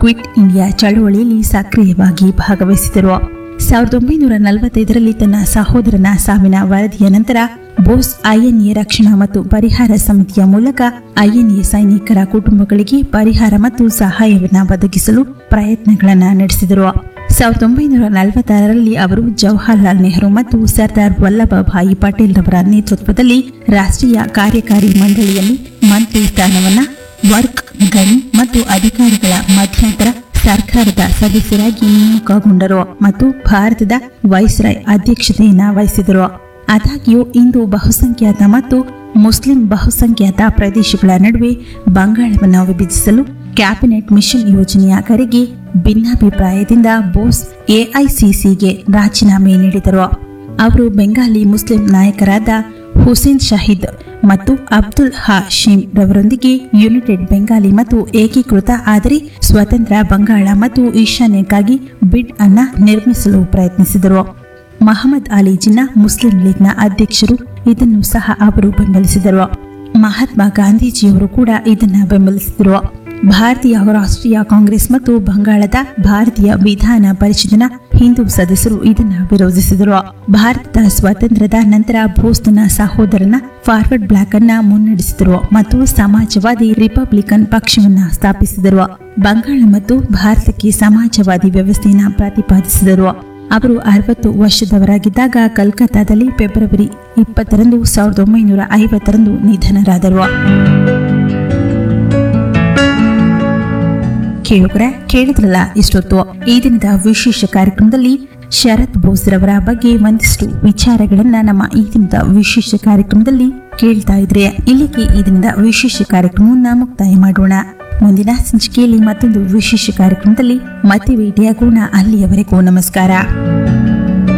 quit India ಚಳವಳಿಯಲ್ಲಿ ಸಕ್ರಿಯವಾಗಿ ಭಾಗವಹಿಸಿದರು ಸಾವಿರದ ಒಂಬೈನೂರ ನಲವತ್ತೈದರಲ್ಲಿ ತನ್ನ ಸಹೋದರನ ಸಾವಿನ ವರದಿಯ ನಂತರ ಬೋಸ್ ಐಎನ್ಎ ರಕ್ಷಣಾ ಮತ್ತು ಪರಿಹಾರ ಸಮಿತಿಯ ಮೂಲಕ ಐಎನ್ಎ ಸೈನಿಕರ ಕುಟುಂಬಗಳಿಗೆ ಪರಿಹಾರ ಮತ್ತು ಸಹಾಯವನ್ನು ಒದಗಿಸಲು ಪ್ರಯತ್ನಗಳನ್ನು ನಡೆಸಿದರು ಸಾವಿರದ ಒಂಬೈನೂರ ನಲವತ್ತಾರರಲ್ಲಿ ಅವರು ಜವಾಹರ್ಲಾಲ್ ನೆಹರು ಮತ್ತು ಸರ್ದಾರ್ ವಲ್ಲಭಭಾಯಿ ಪಟೇಲ್ ರವರ ನೇತೃತ್ವದಲ್ಲಿ ರಾಷ್ಟ್ರೀಯ ಕಾರ್ಯಕಾರಿ ಮಂಡಳಿಯಲ್ಲಿ ಮಂತ್ರಿ ಸ್ಥಾನವನ್ನ ವರ್ಕ್ ಗಣಿ ಮತ್ತು ಅಧಿಕಾರಿಗಳ ಮಧ್ಯಂತರ ಸರ್ಕಾರದ ಸದಸ್ಯರಾಗಿ ನೇಮಕಗೊಂಡರು ಮತ್ತು ಭಾರತದ ವೈಸ್ರಾಯ್ ಅಧ್ಯಕ್ಷತೆಯನ್ನ ವಹಿಸಿದರು ಆದಾಗ್ಯೂ ಇಂದು ಬಹುಸಂಖ್ಯಾತ ಮತ್ತು ಮುಸ್ಲಿಂ ಬಹುಸಂಖ್ಯಾತ ಪ್ರದೇಶಗಳ ನಡುವೆ ಬಂಗಾಳವನ್ನು ವಿಭಜಿಸಲು ಕ್ಯಾಬಿನೆಟ್ ಮಿಷನ್ ಯೋಜನೆಯ ಕರೆಗೆ ಭಿನ್ನಾಭಿಪ್ರಾಯದಿಂದ ಬೋಸ್ ಎಐಸಿಸಿಗೆ ರಾಜೀನಾಮೆ ನೀಡಿದರು ಅವರು ಬೆಂಗಾಲಿ ಮುಸ್ಲಿಂ ನಾಯಕರಾದ ಹುಸೇನ್ ಶಹೀದ್ ಮತ್ತು ಅಬ್ದುಲ್ ಹಾಶಿಮ್ ರವರೊಂದಿಗೆ ಯುನೈಟೆಡ್ ಬೆಂಗಾಲಿ ಮತ್ತು ಏಕೀಕೃತ ಆದರೆ ಸ್ವತಂತ್ರ ಬಂಗಾಳ ಮತ್ತು ಈಶಾನ್ಯಕ್ಕಾಗಿ ಬಿಡ್ ಅನ್ನ ನಿರ್ಮಿಸಲು ಪ್ರಯತ್ನಿಸಿದರು ಮಹಮ್ಮದ್ ಅಲಿ ಜಿನ್ನಾ ಮುಸ್ಲಿಂ ಲೀಗ್ನ ಅಧ್ಯಕ್ಷರು ಇದನ್ನು ಸಹ ಅವರು ಬೆಂಬಲಿಸಿದರು ಮಹಾತ್ಮ ಗಾಂಧೀಜಿಯವರು ಕೂಡ ಇದನ್ನ ಬೆಂಬಲಿಸಿದರು ಭಾರತೀಯ ರಾಷ್ಟ್ರೀಯ ಕಾಂಗ್ರೆಸ್ ಮತ್ತು ಬಂಗಾಳದ ಭಾರತೀಯ ವಿಧಾನ ಪರಿಷತ್ತಿನ ಹಿಂದೂ ಸದಸ್ಯರು ಇದನ್ನ ವಿರೋಧಿಸಿದರು ಭಾರತದ ಸ್ವಾತಂತ್ರ್ಯದ ನಂತರ ಬೋಸ್ ತನ್ನ ಸಹೋದರನ ಫಾರ್ವರ್ಡ್ ಬ್ಲಾಕ್ ಅನ್ನ ಮುನ್ನಡೆಸಿದರು ಮತ್ತು ಸಮಾಜವಾದಿ ರಿಪಬ್ಲಿಕನ್ ಪಕ್ಷವನ್ನ ಸ್ಥಾಪಿಸಿದರು ಬಂಗಾಳ ಮತ್ತು ಭಾರತಕ್ಕೆ ಸಮಾಜವಾದಿ ವ್ಯವಸ್ಥೆಯನ್ನ ಪ್ರತಿಪಾದಿಸಿದರು ಅವರು ಅರವತ್ತು ವರ್ಷದವರಾಗಿದ್ದಾಗ ಕಲ್ಕತ್ತಾದಲ್ಲಿ ಫೆಬ್ರವರಿ ಇಪ್ಪತ್ತರಂದು ಸಾವಿರದ ಒಂಬೈನೂರ ಐವತ್ತರಂದು ನಿಧನರಾದರು ಕೇಳುಗರೆ ಕೇಳಿದ್ರಲ್ಲ ಇಷ್ಟೊತ್ತು ಈ ದಿನದ ವಿಶೇಷ ಕಾರ್ಯಕ್ರಮದಲ್ಲಿ ಶರತ್ ಬೋಸ್ರವರ ಬಗ್ಗೆ ಒಂದಿಷ್ಟು ವಿಚಾರಗಳನ್ನ ನಮ್ಮ ಈ ದಿನದ ವಿಶೇಷ ಕಾರ್ಯಕ್ರಮದಲ್ಲಿ ಕೇಳ್ತಾ ಇದ್ರೆ ಇಲ್ಲಿಗೆ ಈ ದಿನದ ವಿಶೇಷ ಕಾರ್ಯಕ್ರಮವನ್ನ ಮುಕ್ತಾಯ ಮಾಡೋಣ ಮುಂದಿನ ಸಂಚಿಕೆಯಲ್ಲಿ ಮತ್ತೊಂದು ವಿಶೇಷ ಕಾರ್ಯಕ್ರಮದಲ್ಲಿ ಮತ್ತೆ ಭೇಟಿಯಾಗೋಣ ಅಲ್ಲಿಯವರೆಗೂ ನಮಸ್ಕಾರ